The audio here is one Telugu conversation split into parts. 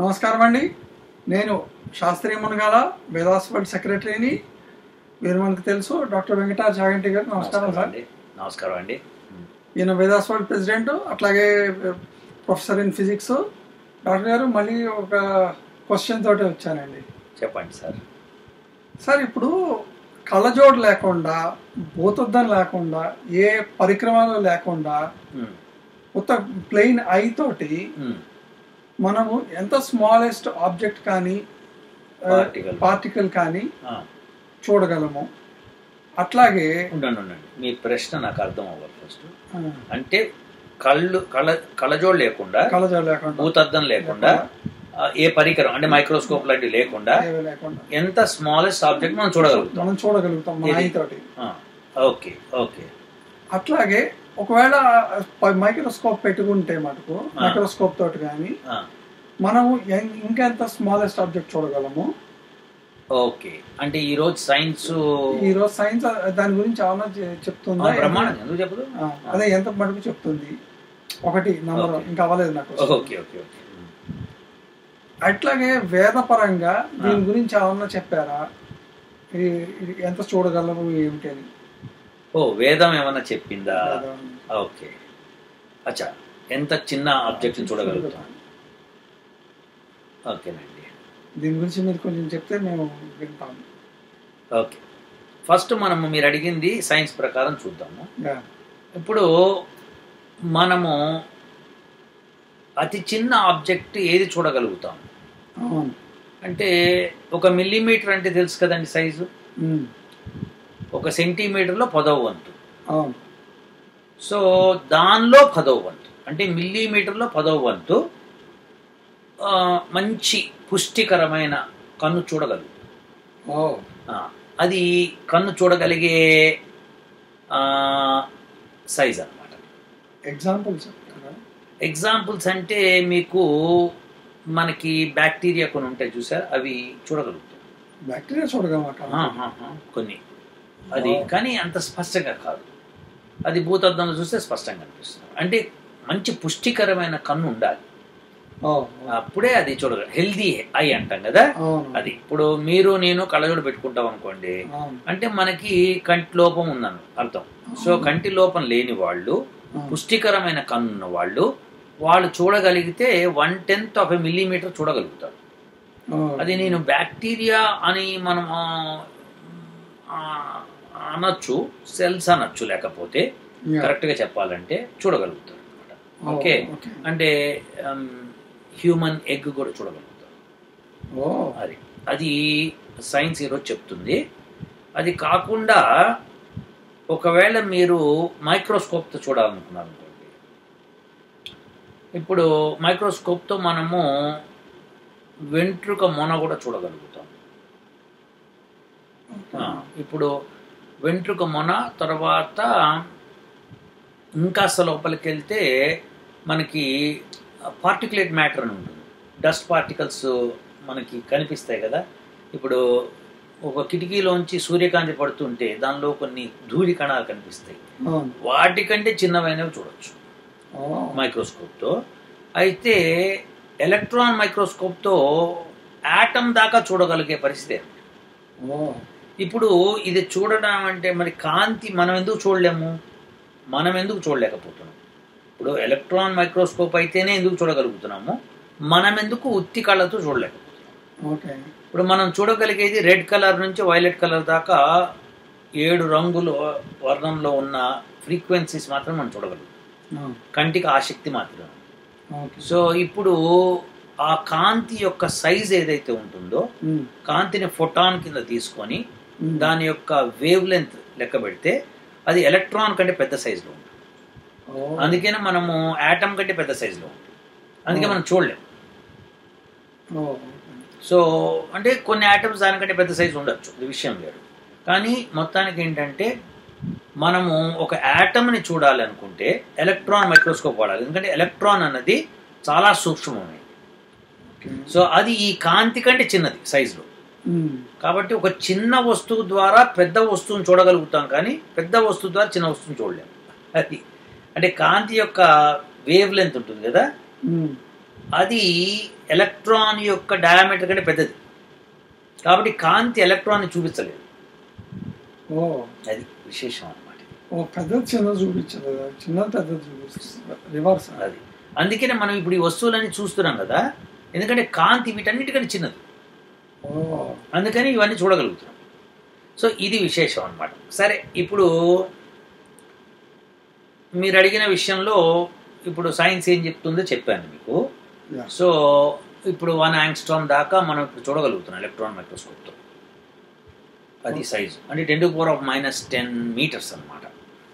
నమస్కారం అండి నేను శాస్త్రీయ మునగాల వేదాస్ వరల్డ్ సెక్రటరీని మీరు మనకు తెలుసు డాక్టర్ వెంకటా చాగంటి గారు నమస్కారం సార్ అండి నమస్కారం అండి ఈయన వేదాస్ వరల్డ్ ప్రెసిడెంట్ అట్లాగే ప్రొఫెసర్ ఇన్ ఫిజిక్స్ డాక్టర్ గారు మళ్ళీ ఒక క్వశ్చన్ తోటి వచ్చానండి చెప్పండి సార్ సార్ ఇప్పుడు కళ్ళజోడు లేకుండా భూతద్దం లేకుండా ఏ పరిక్రమలు లేకుండా ఉమ్, మొత్తం ప్లెయిన్ ఐ తోటి ఉమ్, మనము ఎంత స్మాలెస్ట్ ఆబ్జెక్ట్ కానీ Particle. పార్టికల్ కానీ ఆ, చూడగలము అట్లాగే ఉండండి ఉండండి మీ ప్రశ్న నాకు అర్థం అవ్వాలి ఫస్ట్ ఆ, అంటే కళ్ళు కళ్ళ కళ్ళజోడు లేకుండా కళ్ళజోడు లేకుండా భూతద్దం లేకుండా ఆ, ఏ పరికరం అంటే మైక్రోస్కోప్ లాంటివి లేకుండా ఏమీ లేకుండా ఎంత స్మాలెస్ట్ ఆబ్జెక్ట్ మనం చూడగలుగుతాం మనం చూడగలుగుతాం మన ఇది. ఐ తోటి ఆ, ఓకే ఓకే అట్లాగే ఒకవేళ మైక్రోస్కోప్ పెట్టుకుంటే మటుకు మైక్రోస్కోప్ తోటి కానీ ఆ, మనము ఎన్- ఇంకెంత స్మాలెస్ట్ ఆబ్జెక్ట్ చూడగలము ఓకే అంటే ఈ రోజు సైన్స్ ఈ రోజు సైన్స్ దాని గురించి ఏమన్నా చె- చెప్తుందా బ్రహ్మాండం ఎందుకు చెప్పదు ఆ, అదే ఎంత మటుకు చెప్తుంది ఒకటి నంబర్ Okay. ఇంకా అవ్వలేదు నాకు ఓకే ఓకే ఓకే అట్లాగే వేదపరంగా దీని ఆ. గురించి ఏమన్నా చెప్పారా ఈ- ఇది ఎంత చూడగలము ఏమిటి అని ఓ వేదం ఏమన్నా చెప్పిందా వేదం. ఓకే అచ్చా ఎంత చిన్న ఆబ్జెక్ట్ చూడగలుగుతాం ఓకేనండి దీని గురించి మీరు కొంచెం చెప్తే మేము వింటాము ఓకే ఫస్ట్ మనము మీరు అడిగింది సైన్స్ ప్రకారం చూద్దాము యా. ఇప్పుడు మనము అతి చిన్న ఆబ్జెక్ట్ ఏది చూడగలుగుతాం అవును అంటే ఒక మిల్లీమీటర్ అంటే తెలుసు కదండి సైజు ఉమ్. ఒక సెంటీమీటర్లో పదవ వంతు అవును సో దానిలో పదవ వంతు అంటే మిల్లీమీటర్లో పదవ వంతు ఆ, మంచి పుష్టికరమైన కన్ను చూడగలుగుతాం ఓ ఆ, అది కన్ను చూడగలిగే సైజ్ అన్నమాట ఎగ్జాంపుల్ చెప్తారా ఎగ్జాంపుల్స్ అంటే మీకు మనకి బ్యాక్టీరియా కొన్ని ఉంటాయి చూసారు అవి చూడగలుగుతాం బ్యాక్టీరియా చూడగలమాట ఆహాహా, కొన్ని అది కానీ అంత స్పష్టంగా కాదు అది భూతద్దంలో చూస్తే స్పష్టంగా కనిపిస్తుంది అంటే మంచి పుష్టికరమైన కన్ను ఉండాలి ఓ అప్పుడే అది చూడగల హెల్దీ ఐ అంటాం కదా అవును అది ఇప్పుడు మీరు నేను కళ్ళజోడు పెట్టుకుంటాం అనుకోండి అవును అంటే మనకి కంటి లోపం ఉందని అర్థం సో కంటి లోపం లేని వాళ్ళు అవును. పుష్టికరమైన కన్ను ఉన్న వాళ్ళు వాళ్ళు చూడగలిగితే one tenth of a millimetre చూడగలుగుతారు ఓ. అది నేను బ్యాక్టీరియా అని మనం ఆ, ఆ, అనొచ్చు సెల్స్ అనొచ్చు లేకపోతే యా. కరెక్ట్గా చెప్పాలంటే చూడగలుగుతారు అనమాట ఓ, ఓకే ఓకే అంటే హ్యూమన్ ఎగ్ కూడా చూడగలుగుతారు ఓ అది అది సైన్స్ ఈరోజు చెప్తుంది అది కాకుండా ఒకవేళ మీరు మైక్రోస్కోప్తో చూడాలనుకున్నారు అనుకోండి ఇప్పుడు మైక్రోస్కోప్తో మనము వెంట్రుక మొన కూడా చూడగలుగుతాం ఆ, ఇప్పుడు వెంట్రుక మొన తర్వాత ఇంకా లోపలికి వెళ్తే మనకి పార్టికులేట్ మ్యాటర్ అని ఉంటుంది డస్ట్ పార్టికల్స్ మనకి కనిపిస్తాయి కదా ఇప్పుడు ఒక కిటికీలోంచి సూర్యకాంతి పడుతుంటే దానిలో కొన్ని ధూళి కణాలు కనిపిస్తాయి అవును వాటికంటే చిన్నవైనవి చూడొచ్చు ఓ మైక్రోస్కోప్తో అయితే ఎలక్ట్రాన్ మైక్రోస్కోప్తో యాటమ్ దాకా చూడగలిగే పరిస్థితి ఓ ఇప్పుడు ఇది చూడడం అంటే మరి కాంతి మనం ఎందుకు చూడలేము మనం ఎందుకు చూడలేకపోతున్నాం ఇప్పుడు ఎలక్ట్రాన్ మైక్రోస్కోప్ అయితేనే ఎందుకు చూడగలుగుతున్నాము మనం ఎందుకు ఉత్తి కళ్ళతో చూడలేకపోతున్నాం ఓకే ఇప్పుడు మనం చూడగలిగేది రెడ్ కలర్ నుంచి వైలెట్ కలర్ దాకా ఏడు రంగులు వర్ణంలో ఉన్న ఫ్రీక్వెన్సీస్ మాత్రం మనం చూడగలుగుతాం అవును. కంటికి ఆసక్తి మాత్రం ఓకే సో ఇప్పుడు ఆ కాంతి యొక్క సైజ్ ఏదైతే ఉంటుందో ఉమ్. కాంతిని ఫోటాన్ కింద తీసుకొని ఉమ్. దాని యొక్క వేవ్ లెంత్ లెక్క పెడితే అది ఎలక్ట్రాన్ కంటే పెద్ద సైజులో ఉంటుంది ఓ. అందుకనే మనము యాటమ్ కంటే పెద్ద సైజులో ఉంటుంది అందుకే మనం చూడలేం ఓ. సో అంటే కొన్ని యాటమ్స్ దానికంటే పెద్ద సైజు ఉండొచ్చు ఇది విషయం వేరు కానీ మొత్తానికి ఏంటంటే మనము ఒక యాటమ్ని చూడాలి అనుకుంటే ఎలక్ట్రాన్ మైక్రోస్కోప్ వాడాలి ఎందుకంటే ఎలక్ట్రాన్ అన్నది చాలా సూక్ష్మమైనది ఓకే. సో అది ఈ కాంతి కంటే చిన్నది సైజులో ఉమ్. కాబట్టి ఒక చిన్న వస్తువు ద్వారా పెద్ద వస్తువుని చూడగలుగుతాం కానీ పెద్ద వస్తువు ద్వారా చిన్న వస్తువుని చూడలేము అది అంటే కాంతి యొక్క వేవ్ లెంత్ ఉంటుంది కదా ఉమ్. అది ఎలక్ట్రాన్ యొక్క డయామీటర్ కంటే పెద్దది కాబట్టి కాంతి ఎలక్ట్రాన్ని చూపించలేదు ఓ అది విశేషం అన్నమాట ఓ పెద్దది చిన్నది చూపించదు చిన్నది పెద్దది చూపిస్తుంది రివర్స్ అది అందుకనే మనం ఇప్పుడు ఈ వస్తువులన్నీ చూస్తున్నాం కదా ఎందుకంటే కాంతి వీటన్నిటికంటే చిన్నది ఓ అందుకని ఇవన్నీ చూడగలుగుతున్నాం సో ఇది విశేషం అన్నమాట సరే ఇప్పుడు మీరు అడిగిన విషయంలో ఇప్పుడు సైన్స్ ఏం చెప్తుందో చెప్పాను మీకు యా సో ఇప్పుడు వన్ యాంగ్స్ట్రామ్ దాకా మనం ఇప్పుడు చూడగలుగుతున్నాం ఎలక్ట్రాన్ మైక్రోస్కోప్తో అది సైజు అంటే ten to power of minus ten metres అన్నమాట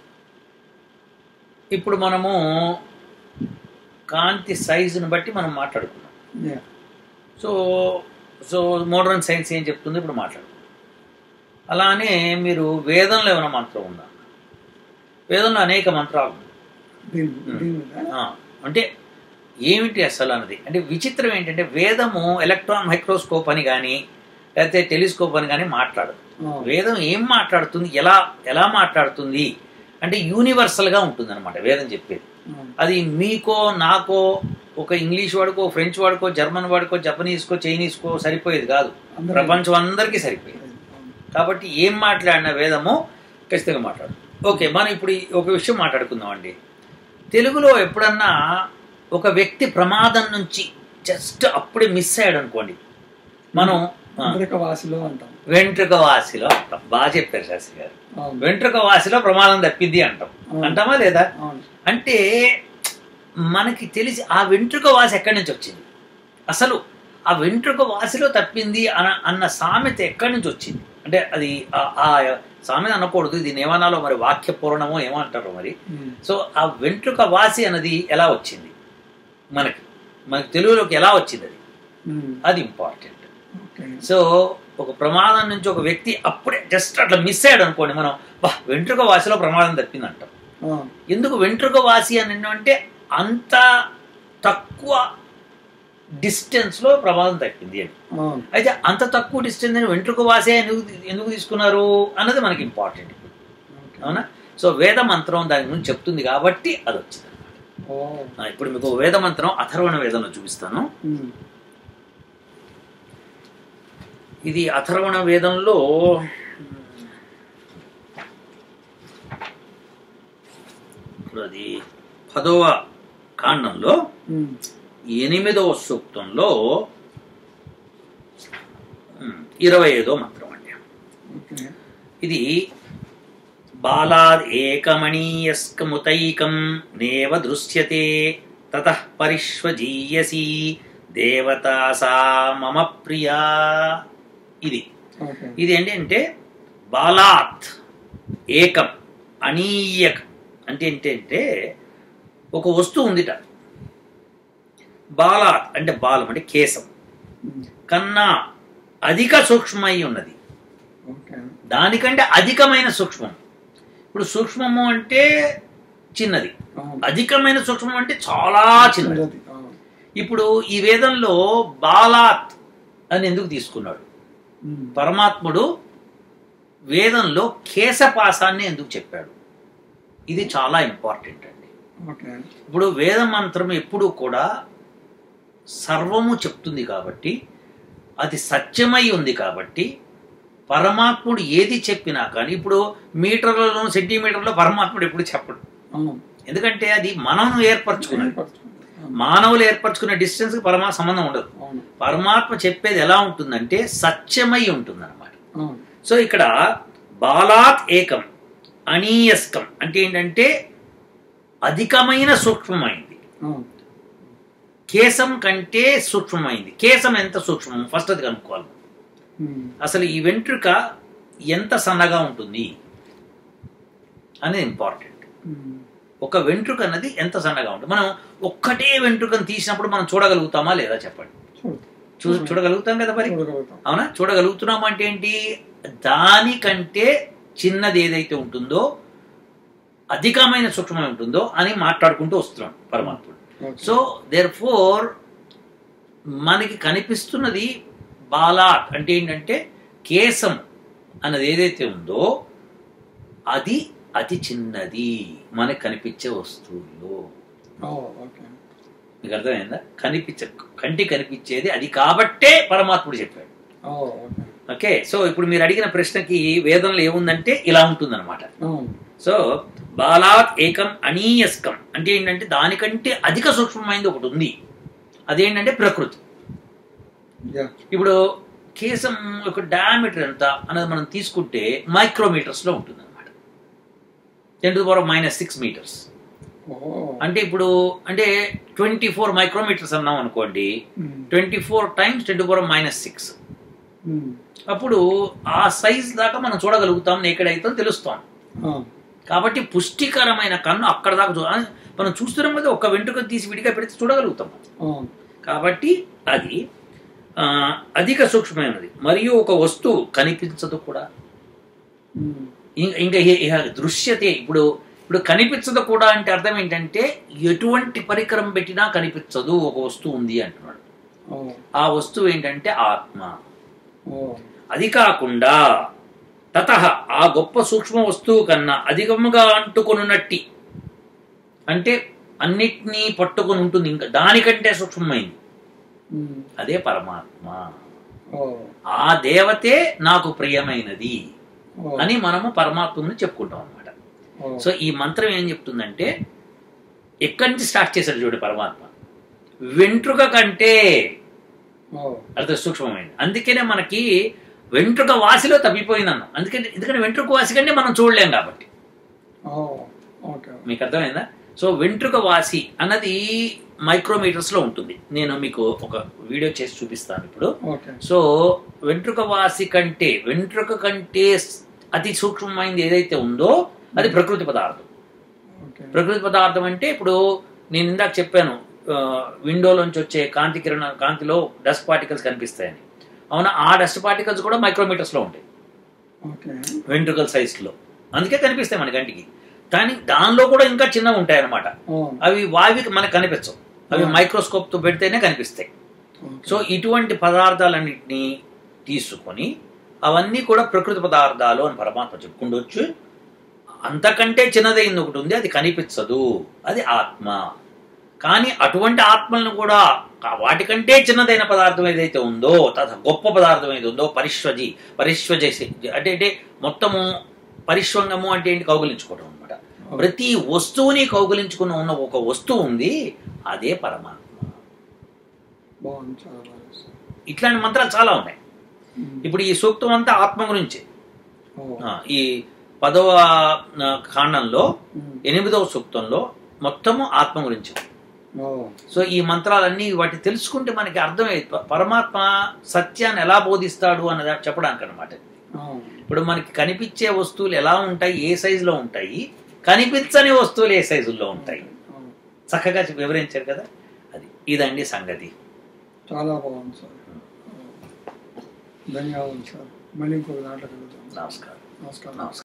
ఇప్పుడు మనము కాంతి సైజుని బట్టి మనం మాట్లాడుకున్నాం yeah so so modern science ఏం చెప్తుందో ఇప్పుడు మాట్లాడుకుందాం అలానే మీరు వేదంలో ఏమైనా మంత్రం ఉందా వేదంలో అనేక మంత్రాలు ఉన్నాయి. దీని Hmm. దీని మీద ఆ, అంటే ఏమిటి అసలు అన్నది అంటే విచిత్రం ఏంటంటే వేదము ఎలక్ట్రాన్ మైక్రోస్కోప్ అని కానీ లేకపోతే టెలిస్కోప్ అని కానీ మాట్లాడదు ఆ, వేదం ఏం మాట్లాడుతుంది ఎలా ఎలా మాట్లాడుతుంది అంటే యూనివర్సల్గా ఉంటుంది అనమాట వేదం చెప్పేది ఆ, అది మీకో నాకో ఒక ఇంగ్లీష్ వాడుకో ఫ్రెంచ్ వాడుకో జర్మన్ వాడుకో జపనీస్కో చైనీస్కో సరిపోయేది కాదు అందరూ- ప్రపంచం అందరికీ సరిపోయేది కాబట్టి ఏం మాట్లాడిన వేదము ఖచ్చితంగా మాట్లాడు ఓకే మనం ఇప్పుడు ఈ ఒక విషయం మాట్లాడుకుందాం అండి తెలుగులో ఎప్పుడన్నా ఒక వ్యక్తి ప్రమాదం నుంచి జస్ట్ అప్పుడే మిస్ అయ్యాడు అనుకోండి మనం ఆ, అందరిక వాసిలో అంటాం వెంట్రుక వాసిలో అంటాం బాగా చెప్పారు శాస్త్రి గారు అవును వెంట్రుక వాసిలో ప్రమాదం తప్పింది అంటాం అవును. అంటామా లేదా అవును అంటే మనకి తెలిసి ఆ వెంట్రుక వాసి ఎక్కడి నుంచి వచ్చింది అసలు ఆ వెంట్రుక వాసిలో తప్పింది అన్న అన్న సామెత ఎక్కడి నుంచి వచ్చింది అంటే అది ఆ- ఆ సామెత అనకూడదు దీన్ని ఏమనాలో మరి వాక్య పూర్ణమో ఏమంటారో మరి ఉమ్, సో ఆ వెంట్రుక వాసి అన్నది ఎలా వచ్చింది మనకి మనకి తెలుగులోకి ఎలా వచ్చింది అది ఉమ్, అది ఇంపార్టెంట్ ఓకే సో ఒక ప్రమాదం నుంచి ఒక వ్యక్తి అప్పుడే జస్ట్ అట్లా మిస్ అయ్యాడు అనుకోండి మనం వా వెంట్రుక వాసిలో ప్రమాదం తప్పింది అంటాం ఆ, ఎందుకు వెంట్రుక వాసి అని అంటే అంత తక్కువ డిస్టెన్స్లో ప్రమాదం తప్పింది అని అవును అయితే అంత తక్కువ డిస్టెన్స్ అని వెంట్రుక వాసే ఎందుకు ఎందుకు తీసుకున్నారు అన్నది మనకి ఇంపార్టెంట్ ఇప్పుడు ఓకే. అవునా సో వేద మంత్రం దాని గురించి చెప్తుంది కాబట్టి అది వచ్చింది ఓ ఆ, ఇప్పుడు మీకు వేద మంత్రం అథర్వణ వేదంలో చూపిస్తాను ఉమ్, ఇది అథర్వణ వేదంలో ఇప్పుడు అది పదవ కాండంలో ఉమ్, ఎనిమిదవ సూక్తంలో ఉమ్, ఇరవై ఐదో మంత్రం అండి ఓకే ఇది బాలాద్ ఏకమణీయస్కముతైకం నేవ దృశ్యతే తత పరిష్వజీయసి దేవతా సా మమ ప్రియా ఇది ఓకే ఇది ఏంటి అంటే బాలాత్ ఏకం అనీయక్ అంటే ఏంటంటే ఒక వస్తువు ఉందిట బాలాత్ అంటే బాలం అంటే కేశం ఉమ్, కన్నా అధిక సూక్ష్మై ఉన్నది ఓకే దానికంటే అధికమైన సూక్ష్మం ఇప్పుడు సూక్ష్మము అంటే చిన్నది అవును అధికమైన సూక్ష్మం అంటే చాలా చిన్నది చిన్నది, అవును. ఇప్పుడు ఈ వేదంలో బాలాత్ అని ఎందుకు తీసుకున్నాడు ఉమ్, పరమాత్ముడు వేదంలో కేశపాసాన్ని ఎందుకు చెప్పాడు ఇది చాలా ఇంపార్టెంట్ అండి ఓకే ఇప్పుడు వేద మంత్రం ఎప్పుడూ కూడా సర్వము చెప్తుంది కాబట్టి అది సత్యమై ఉంది కాబట్టి పరమాత్ముడు ఏది చెప్పినా కానీ ఇప్పుడు మీటర్లలో సెంటీమీటర్లో పరమాత్ముడు ఎప్పుడు చెప్పడు అవును ఎందుకంటే అది మనం ఏర్పరచుకున్నది ఏర్పరచుకుంది. అవును. మానవులు ఏర్పరచుకున్న డిస్టెన్స్కి పరమా సంబంధం ఉండదు అవును పరమాత్మ చెప్పేది ఎలా ఉంటుందంటే సత్యమై ఉంటుంది అవును సో ఇక్కడ బాలాత్ ఏకం అనీయస్కం అంటే ఏంటంటే అధికమైన సూక్ష్మమైంది అవును కేశం కంటే సూక్ష్మమైంది కేశం ఎంత సూక్ష్మం ఫస్ట్ అది కనుక్కోవాలి ఉమ్, అసలు ఈ వెంట్రుక ఎంత సన్నగా ఉంటుంది అనేది ఇంపార్టెంట్ ఉమ్, ఒక వెంట్రుక అన్నది ఎంత సన్నగా ఉంటుంది మనం ఒక్కటే వెంట్రుకను తీసినప్పుడు మనం చూడగలుగుతామా లేదా చెప్పండి చూడు చూ చూడగలుగుతాం కదా మరి చూడగలుగుతాం అవునా చూడగలుగుతున్నాం అంటే ఏంటి దానికంటే చిన్నది ఏదైతే ఉంటుందో అధికమైన సూక్ష్మం ఉంటుందో అని మాట్లాడుకుంటూ వస్తున్నాం పరమాత్ముడు ఓకే. సో దేర్ ఫోర్ మనకి కనిపిస్తున్నది బాలాట్ అంటే ఏంటంటే కేశం అన్నది ఏదైతే ఉందో అది అతి చిన్నది మనకు కనిపించే వస్తువుల్లో ఓ, ఓకే మీకు అర్థమైందా కనిపించ కంటి కనిపించేది అది కాబట్టే పరమాత్ముడు చెప్పాడు ఓ, ఓకే. ఓకే సో ఇప్పుడు మీరు అడిగిన ప్రశ్నకి వేదంలో ఏముందంటే ఇలా ఉంటుందన్నమాట అవును. సో బాలాత్ ఏకం అనీయస్కం అంటే ఏంటంటే దానికంటే అధిక సూక్ష్మమైనది ఒకటి ఉంది అదేంటంటే ప్రకృతి యా. ఇప్పుడు కేసం యొక్క డయామీటర్ ఎంత అనేది మనం తీసుకుంటే మైక్రోమీటర్స్ లో ఉంటుంది అనమాట ten to power minus six metres ఓ. అంటే ఇప్పుడు అంటే ట్వంటీ ఫోర్ మైక్రోమీటర్స్ అన్నాం అనుకోండి ఉమ్. Twenty four times ten to power minus six ఉమ్. అప్పుడు ఆ సైజ్ దాకా మనం చూడగలుగుతాం ఎక్కడైతే తెలుస్తాం ఆ. కాబట్టి పుష్టికరమైన కన్ను అక్కడ దాకా చూ- ఆ, మనం చూస్తున్నాం కదా ఒక వెంట్రుక తీసి విడిగా పెడితే చూడగలుగుతాం అవును. కాబట్టి అది ఆ, అధిక సూక్ష్మమైనది మరియు ఒక వస్తువు కనిపించదు కూడా ఉమ్. ఇం- ఇంకా ఇహ- ఇహ దృశ్యతే ఇప్పుడు ఇప్పుడు కనిపించదు కూడా అంటే అర్థం ఏంటంటే ఎటువంటి పరికరం పెట్టినా కనిపించదు ఒక వస్తువు ఉంది అంటున్నాడు ఓ. ఆ వస్తువు ఏంటంటే ఆత్మ ఓ. అది కాకుండా తత ఆ గొప్ప సూక్ష్మ వస్తువు కన్నా అధికముగా అంటుకొనున్నట్టి అంటే అన్నిటినీ పట్టుకొని ఉంటుంది ఇంకా దానికంటే సూక్ష్మమైంది ఉమ్. అదే పరమాత్మ ఓ. ఆ దేవతే నాకు ప్రియమైనది ఓ. అని మనము పరమాత్మని చెప్పుకుంటాం అనమాట ఓ. సో ఈ మంత్రం ఏం చెప్తుందంటే ఎక్కడి నుంచి స్టార్ట్ చేశాడు చూడు పరమాత్మ వెంట్రుక కంటే ఓ. అర్థం సూక్ష్మమైనది అందుకనే మనకి వెంట్రుక వాసిలో తప్పిపోయింది అన్నాం అందుకని ఎందుకంటే వెంట్రుక వాసి కంటే మనం చూడలేం కాబట్టి ఓ. ఓకే మీకు అర్థమైందా సో వెంట్రుక వాసి అన్నది మైక్రోమీటర్స్ లో ఉంటుంది నేను మీకు ఒక వీడియో చేసి చూపిస్తాను ఇప్పుడు ఓకే సో వెంట్రుక వాసి కంటే వెంట్రుక కంటే అతి సూక్ష్మమైనది ఏదైతే ఉందో అది ప్రకృతి పదార్థం ఓకే ప్రకృతి పదార్థం అంటే ఇప్పుడు నేను ఇందాక చెప్పాను ఆ, విండోలోంచి వచ్చే కాంతి కిరణ కాంతిలో డస్ట్ పార్టికల్స్ కనిపిస్తాయని అవునా ఆ డస్ట్ పార్టికల్స్ కూడా మైక్రోమీటర్స్ లో ఉంటాయి ఓకే వెంట్రుకల్ సైజ్ లో అందుకే కనిపిస్తాయి మన కంటికి కానీ దానిలో కూడా ఇంకా చిన్నవి ఉంటాయి అన్నమాట అవును. అవి వావికి మనకు కనిపించవు అవి Hmm. మైక్రోస్కోప్ తో పెడితేనే కనిపిస్తాయి ఓకే. సో ఇటువంటి పదార్థాలన్నింటినీ తీసుకొని అవన్నీ కూడా ప్రకృతి పదార్థాలు అని పరమాత్మ చెప్పుకుండొచ్చు అంతకంటే చిన్నదైంది ఒకటి ఉంది అది కనిపించదు అది ఆత్మ కానీ అటువంటి ఆత్మలను కూడా వాటికంటే చిన్నదైన పదార్థం ఏదైతే ఉందో తథ గొప్ప పదార్థం ఏది ఉందో పరిశ్వజి పరిశ్వజసి అంటే అంటే మొత్తము పరిశ్వంగము అంటే ఏంటి కౌగులించుకోవడం అనమాట ప్రతి వస్తువుని కౌగులించుకున్న ఉన్న ఒక వస్తువు ఉంది అదే పరమాత్మ బాగుంది చాలా బాగా చేశారు. ఇట్లాంటి మంత్రాలు చాలా ఉన్నాయి ఉమ్. ఇప్పుడు ఈ సూక్తం అంతా ఆత్మ గురించి ఓ. ఆ, ఈ పదవ ఆ, కాండంలో ఉమ్. ఎనిమిదవ సూక్తంలో మొత్తము ఆత్మ గురించి ఓ. సో ఈ మంత్రాలన్నీ వాటి తెలుసుకుంటే మనకి అర్థమయ్యేది ప- పరమాత్మ సత్యాన్ని ఎలా బోధిస్తాడు అన్నది చెప్పడానికి అనమాట అవును. ఇప్పుడు మనకి కనిపించే వస్తువులు ఎలా ఉంటాయి ఏ సైజులో ఉంటాయి కనిపించని వస్తువులు ఏ సైజుల్లో ఉంటాయి అవును. చక్కగా చెప్పి వివరించారు కదా అది ఇదండి సంగతి చాలా బాగుంది సార్ ధన్యవాదాలు సార్ మళ్ళీ ఇంకొక దాంట్లో కలుగుతాం నమస్కారం నమస్కారం నమస్కారం